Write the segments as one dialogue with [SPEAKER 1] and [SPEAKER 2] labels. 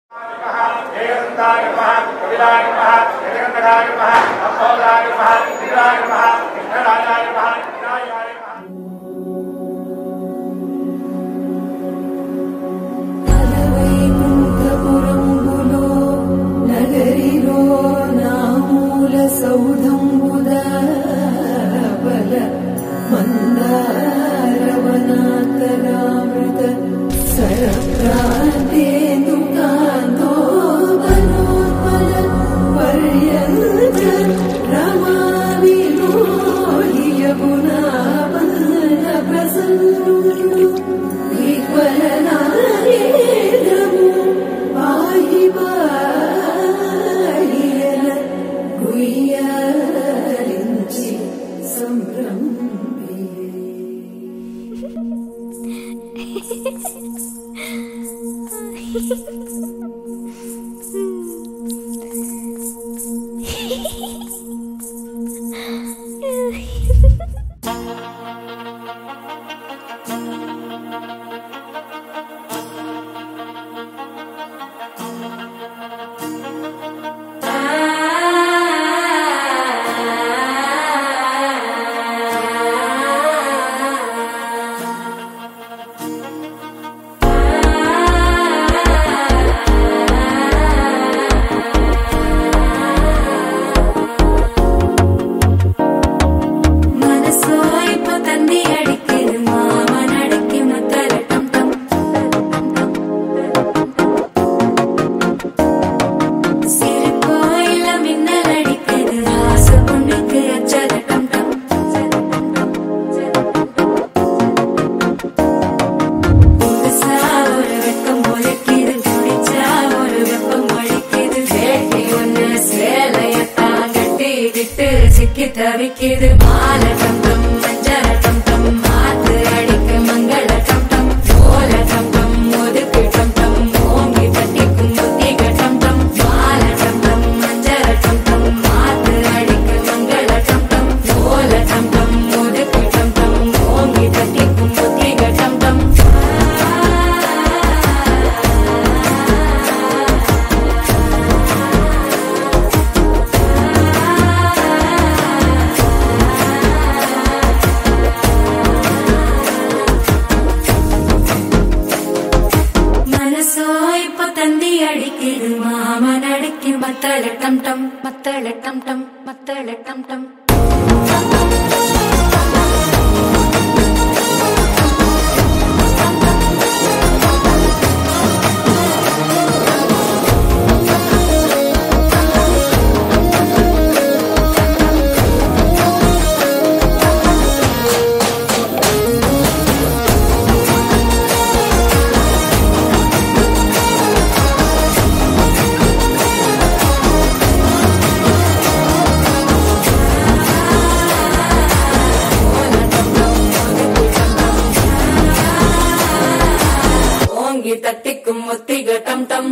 [SPEAKER 1] ஜெயகந்தாய நமः கபிலாய நமः ஜெயகந்தகாய நமः அம்போதாய நமः வீராய நமः கிருஷ்ணராஜாய நமः விநாயகாய நமः
[SPEAKER 2] అలవైకుంఠపురంబులో నగరిలో నామూల సౌధంబుద బల మందారవనాతరామృత సరప్రాంతేందు కాంతో బలోత్పల పర్యంత రమావిలోహియగుణా బల ప్రసన్నుడు విహ్వలనారేంద్రము పాహి పాహియన గుయ్యారించి సంభ్రమి
[SPEAKER 3] மனசோ இப்ப தந்தி அடிக்குது மாமன் அடிக்கு மத்தல டம் டம் சிறு கோயில மின்னல் அடிக்குது ஆசை பொண்ணுக்கு அச்சத டம் டம் புதுசா ஒரு வெக்கம் ஒழிக்குது குடிச்சா ஒரு வெப்பம் ஒழிக்குது வேட்டி ஒண்ணு சேலையத்தான் கட்டிக்கிட்டு சிக்கி தவிக்குது மாலை டம் டம் மஞ்சள டம் டம் மாத்து அடிக்க மங்கள டம் டம் ஓல டம் டம் ஒதுக்கு டம் டம் ஓங்கி தட்டிக்கும் புத்திக டம் டம் மாலை டம் டம் மஞ்சள டம் டம் மாத்து அடிக்க மங்கள டம் டம் ஓல டம் டம் ஒதுக்கு டம் டம் ஓங்கி தட்டிக்கும் புத்திக டம் டம் மனசோ இப்ப தந்தி அடிக்குது மாமன் அடிக்கு மத்தள டம் டம் மத்தள டம் டம் மத்தள டம் டம் ஓங்கி தட்டிக்கும் ஒத்திக டம் டம்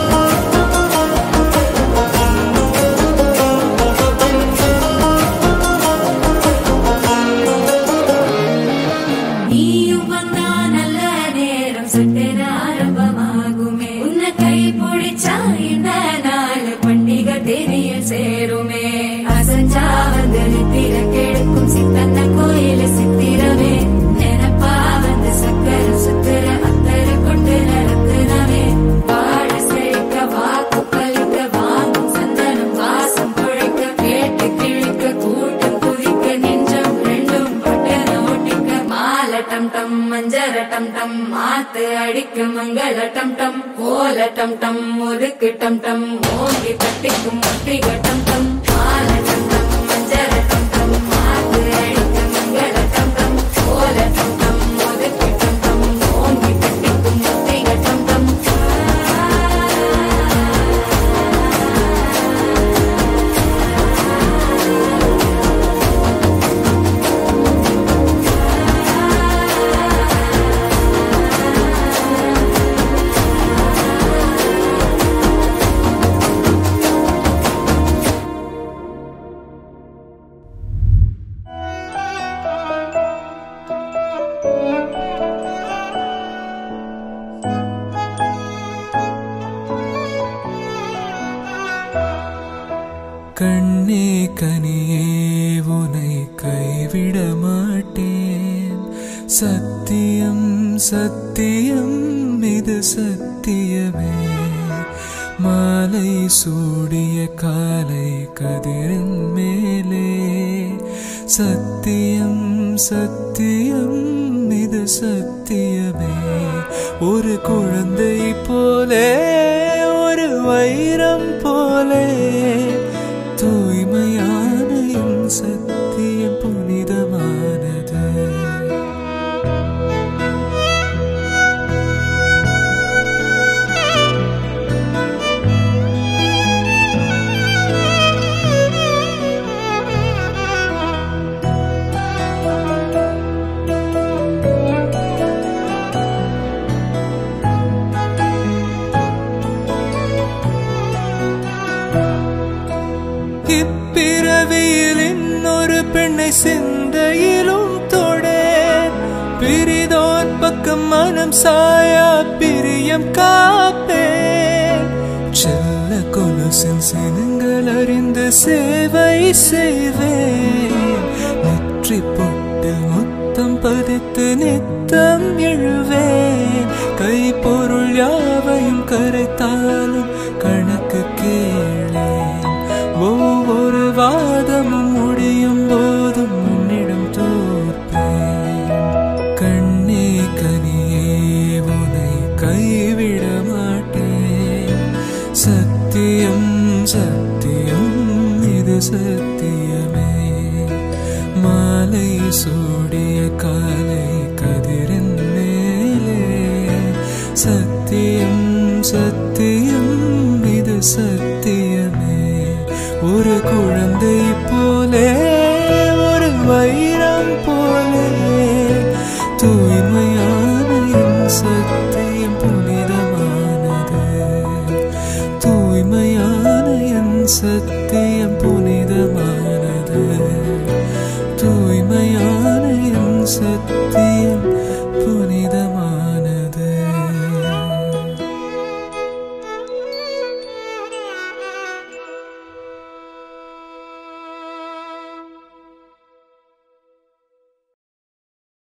[SPEAKER 3] நீயும் வந்தா நல்ல நேரம் சட்டென ஆரம்பமாகுமே உன்னை கை பிடிச்சா இந்த நாள் பண்டிகை தெரிய சேருமே அசஞ்சா வந்து நித்திர கெடுக்கும் சித்தன்ன கோயில சித்திரமே நினப்பா வந்து சக்கர சுத்துற அத்தர கொண்டு நடத்துனவே வாழ செழிக்க வாக்கு பலிக்க வாங்கும் சந்தனம் வாசம் குழைக்க கேட்டு கிழிக்க கூட்டம் குதிக்க நெஞ்சம் ரெண்டும் பட்டன ஒட்டிக்க மாலை டம் டம் மஞ்சர டம் டம் மாத்து அடிக்க மங்கள டம் டம் கோல டம் டம் ஒதுக்கு டம் டம் ஓங்கி தட்டிக்கும் ஒட்டிக டம் டம் மாலை டம் டம் மஞ்சர டம் டம் மாத்து அடிக்க மங்கள டம் டம் கோல டம் டம் ஒதுக்கு டம் டம் ஓங்கி தட்டிக்கும் ஒட்டிக டம் டம்
[SPEAKER 4] கண்ணே கனியே உனை கைவிட மாட்டேன் சத்தியம் சத்தியம் இது சத்தியமே மாலை சூடிய காலை கதிரின் மேலே சத்தியம் சத்தியம் இது சத்தியமே ஒரு குழந்தை போலே ஒரு வைரம் போலே தூய்மையான என் சத்தியம் புனிதமானது இப்பிறவியில் இன்னொரு பெண்ணை சிந்தையிலும் தொடேன் பிரிதோன் பக்கம் மனம் சாயா பிரியம் காப்பேன் செல்ல கொலுசின் சினங்கள் அறிந்து சேவை செய்வேன் நெற்றி பொட்டு முத்தம் பதித்து நித்தம் எழுவேன் கை பொருள் யாவையும் கரைத்தாலும் கணக்கு கேளேன் ஒவ்வொரு வாதமும் முடியும் போதும் உன்னிடம் தோற்பேன் கண்ணே கனியே உனை கைவிட மாட்டேன் சத்தியம் சத்தியம் இது சத்தியமே மாலை சூடிய காலை கதிரின் மேலே சத்தியம் சத்தியம் இது சத்தியமே ஒரு குழந்தை போலே ஒரு வைரம் போலே தூய்மையான என் சத்தியம் புனிதமானது தூய்மையான என் சத்தியம் புனிதமானது தூய்மையான என் சத்தியம்